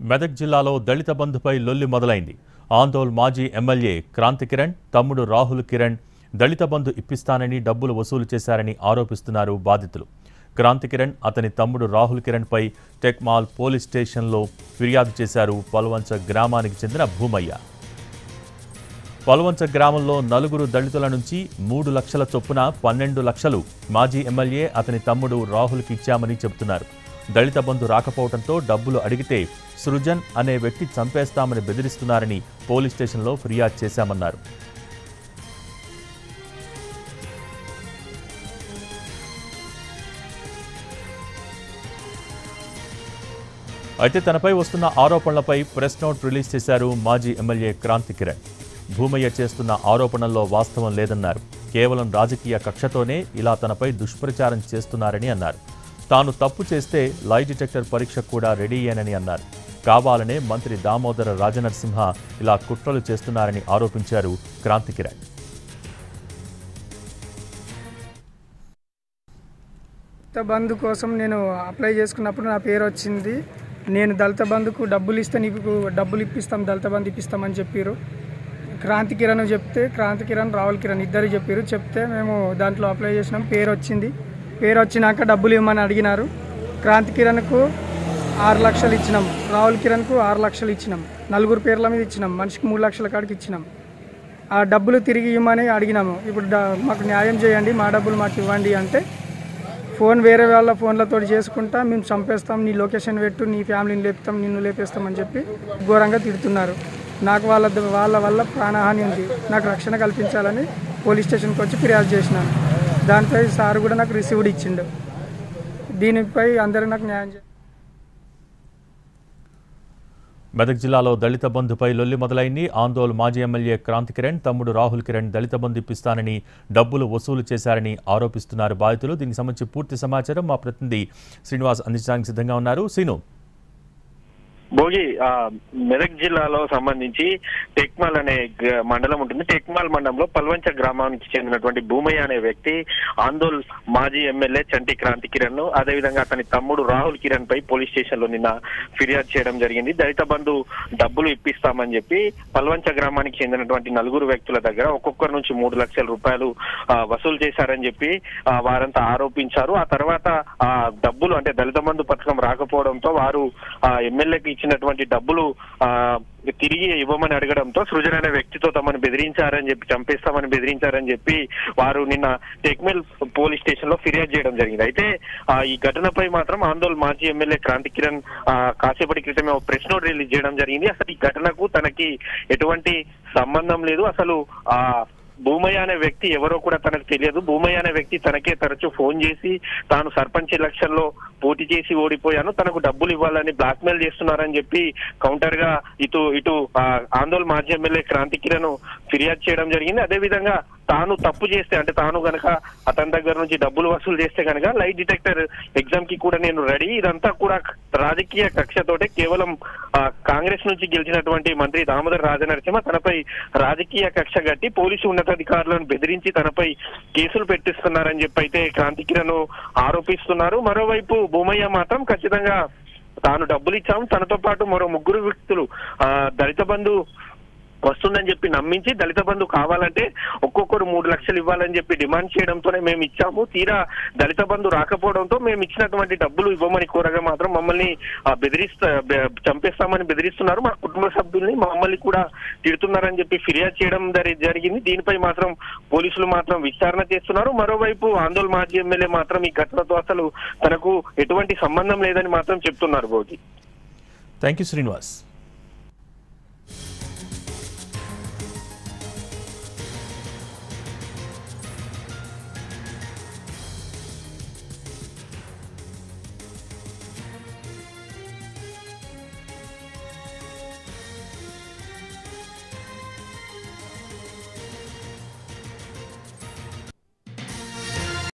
మెదక్ జిల్లాలో దళిత బంధుపై లొల్లి మొదలైంది ఆందోళ్ మాజీ ఎమ్మెల్యే క్రాంతి కిరణ్ తమ్ముడు రాహుల్ కిరణ్ దళిత బంధు ఇప్పిస్తానని డబ్బులు వసూలు చేశారని ఆరోపిస్తున్నారు బాధితులు క్రాంతి కిరణ్ అతని తమ్ముడు రాహుల్ కిరణ్పై టెక్మాల్ పోలీస్ స్టేషన్లో ఫిర్యాదు చేశారు పల్వంచ గ్రామానికి చెందిన భూమయ్య పల్వంచ గ్రామంలో నలుగురు దళితుల నుంచి మూడు లక్షల చొప్పున పన్నెండు లక్షలు మాజీ ఎమ్మెల్యే అతని తమ్ముడు రాహుల్కి ఇచ్చామని చెబుతున్నారు దళిత బంధు రాకపోవడంతో డబ్బులు అడిగితే సృజన్ అనే వ్యక్తి చంపేస్తామని బెదిరిస్తున్నారని పోలీస్ స్టేషన్లో ఫిర్యాదు చేశామన్నారు అయితే తనపై వస్తున్న ఆరోపణలపై ప్రెస్ నోట్ రిలీజ్ చేశారు మాజీ ఎమ్మెల్యే క్రాంతి కిరణ్ భూమయ్య చేస్తున్న ఆరోపణల్లో వాస్తవం లేదన్నారు కేవలం రాజకీయ కక్షతోనే ఇలా తనపై దుష్ప్రచారం చేస్తున్నారని అన్నారు తాను తప్పు చేస్తే లై డిటెక్టర్ పరీక్ష కూడా రెడీ అయ్యానని అన్నారు కావాలనే మంత్రి దామోదర రాజనరసింహ ఇలా కుట్రలు చేస్తున్నారని ఆరోపించారు క్రాంతి కిరణ్ దళిత బంధు కోసం నేను అప్లై చేసుకున్నప్పుడు నా పేరు వచ్చింది నేను దళిత బంధుకు డబ్బులు ఇస్తే నీకు డబ్బులు ఇప్పిస్తాం దళిత బంధు ఇప్పిస్తామని చెప్పారు క్రాంతి కిరణ్ చెప్తే క్రాంతి కిరణ్ రాహుల్ కిరణ్ ఇద్దరు చెప్పారు చెప్తే మేము దాంట్లో అప్లై చేసినాం పేరు వచ్చింది పేరు వచ్చినాక డబ్బులు ఇవ్వమని అడిగినారు క్రాంతి కిరణ్కు ఆరు లక్షలు ఇచ్చినాం రాహుల్ కిరణ్కు ఆరు లక్షలు ఇచ్చినాం నలుగురు పేర్ల మీద ఇచ్చినాం మనిషికి మూడు లక్షల కాడికి ఇచ్చినాం ఆ డబ్బులు తిరిగి ఇవ్వమని అడిగినాము ఇప్పుడు డ- మాకు న్యాయం చేయండి మా డబ్బులు మాకు ఇవ్వండి అంటే ఫోన్ వేరే వాళ్ళ ఫోన్లతో చేసుకుంటా మేము చంపేస్తాం నీ లొకేషన్ పెట్టు నీ ఫ్యామిలీని లేపుతాం నిన్ను లేపేస్తామని చెప్పి ఘోరంగా తిడుతున్నారు నాకు వాళ్ళ వాళ్ళ వల్ల ప్రాణహాని ఉంది నాకు రక్షణ కల్పించాలని పోలీస్ స్టేషన్కి వచ్చి ఫిర్యాదు చేసినాను దానిపై సార్ కూడా నాకు రిసీవ్డ్ ఇచ్చిండు దీనిపై అందరూ నాకు న్యాయం చేయాలి మెదక్ జిల్లాలో దళిత బంధుపై లొల్లి మొదలైంది ఆందోళ్ మాజీ ఎమ్మెల్యే క్రాంతి కిరణ్ తమ్ముడు రాహుల్ కిరణ్ దళిత బంధు ఇప్పిస్తానని డబ్బులు వసూలు చేశారని ఆరోపిస్తున్నారు బాధితులు దీనికి సంబంధించి పూర్తి సమాచారం మా ప్రతినిధి శ్రీనివాస్ అందించడానికి సిద్ధంగా ఉన్నారు శ్రీను భోగి ఆ, మెదక్ జిల్లాలో సంబంధించి టెక్మాల్ అనే గ- మండలం ఉంటుంది టెక్మాల్ మండలంలో పల్వంచ గ్రామానికి చెందినటువంటి భూమయ్య అనే వ్యక్తి ఆందోళ్ మాజీ ఎమ్మెల్యే చంటి క్రాంతి కిరణ్ ను అదేవిధంగా అతని తమ్ముడు రాహుల్ కిరణ్ పై పోలీస్ స్టేషన్ లో నిన్న ఫిర్యాదు చేయడం జరిగింది దళిత బంధు డబ్బులు ఇప్పిస్తామని చెప్పి పల్వంచ గ్రామానికి చెందినటువంటి నలుగురు వ్యక్తుల దగ్గర ఒక్కొక్కరి నుంచి మూడు లక్షల రూపాయలు ఆ, వసూలు చేశారని చెప్పి ఆ, వారంతా ఆరోపించారు ఆ తర్వాత ఆ డబ్బులు అంటే దళిత బంధు పథకం రాకపోవడంతో వారు ఆ ఎమ్మెల్యేకి ఇచ్చినటువంటి డబ్బులు ఆ తిరిగి ఇవ్వమని అడగడంతో సృజన్ అనే వ్యక్తితో తమను బెదిరించారని చెప్పి చంపేస్తామని బెదిరించారని చెప్పి వారు నిన్న టెక్మెల్ పోలీస్ స్టేషన్ లో ఫిర్యాదు చేయడం జరిగింది అయితే ఆ ఈ ఘటనపై మాత్రం ఆందోళన మాజీ ఎమ్మెల్యే క్రాంతి కిరణ్ ఆ, కాసేపటి క్రితమే ఒక ప్రెస్ నోట్ రిలీజ్ చేయడం జరిగింది అసలు ఈ ఘటనకు తనకి ఎటువంటి సంబంధం లేదు అసలు ఆ భూమయ్య అనే వ్యక్తి ఎవరో కూడా తనకు తెలియదు భూమయ్య అనే వ్యక్తి తనకే తరచూ ఫోన్ చేసి తాను సర్పంచ్ ఎలక్షన్ లో పోటీ చేసి ఓడిపోయాను తనకు డబ్బులు ఇవ్వాలని బ్లాక్ మెయిల్ చేస్తున్నారని చెప్పి కౌంటర్ గా ఇటు ఇటు ఆ, ఆందోళన మాజీ ఎమ్మెల్యే క్రాంతి కిరణ్ ఫిర్యాదు చేయడం జరిగింది అదే విధంగా తాను తప్పు చేస్తే అంటే తాను గనక అతని దగ్గర నుంచి డబ్బులు వసూలు చేస్తే గనక లైట్ డిటెక్టర్ ఎగ్జామ్ కి కూడా నేను రెడీ ఇదంతా కూడా రాజకీయ కక్షతోటే కేవలం ఆ, కాంగ్రెస్ నుంచి గెలిచినటువంటి మంత్రి దామోదర్ రాజనరసింహ తనపై రాజకీయ కక్ష గట్టి పోలీసు ఉన్నతాధికారులను బెదిరించి తనపై కేసులు పెట్టిస్తున్నారని చెప్పి అయితే క్రాంతి కిరణ్ ఆరోపిస్తున్నారు మరోవైపు భూమయ్య మాత్రం ఖచ్చితంగా తాను డబ్బులు ఇచ్చాము తనతో పాటు మరో ముగ్గురు వ్యక్తులు ఆ దళిత బంధు వస్తుందని చెప్పి నమ్మించి దళిత బంధు కావాలంటే ఒక్కొక్కరు మూడు లక్షలు ఇవ్వాలని చెప్పి డిమాండ్ చేయడంతోనే మేము ఇచ్చాము తీరా దళిత బంధు రాకపోవడంతో మేము ఇచ్చినటువంటి డబ్బులు ఇవ్వమని కోరగా మాత్రం మమ్మల్ని ఆ, బెదిరిస్తా బె- చంపేస్తామని బెదిరిస్తున్నారు మా కుటుంబ సభ్యుల్ని మమ్మల్ని కూడా తిడుతున్నారని చెప్పి ఫిర్యాదు చేయడం జరి- జరిగింది దీనిపై మాత్రం పోలీసులు మాత్రం విచారణ చేస్తున్నారు మరోవైపు ఆందోళన మాజీ ఎమ్మెల్యే మాత్రం ఈ ఘటనతో అసలు తనకు ఎటువంటి సంబంధం లేదని మాత్రం చెప్తున్నారు భోగి థ్యాంక్ యూ శ్రీనివాస్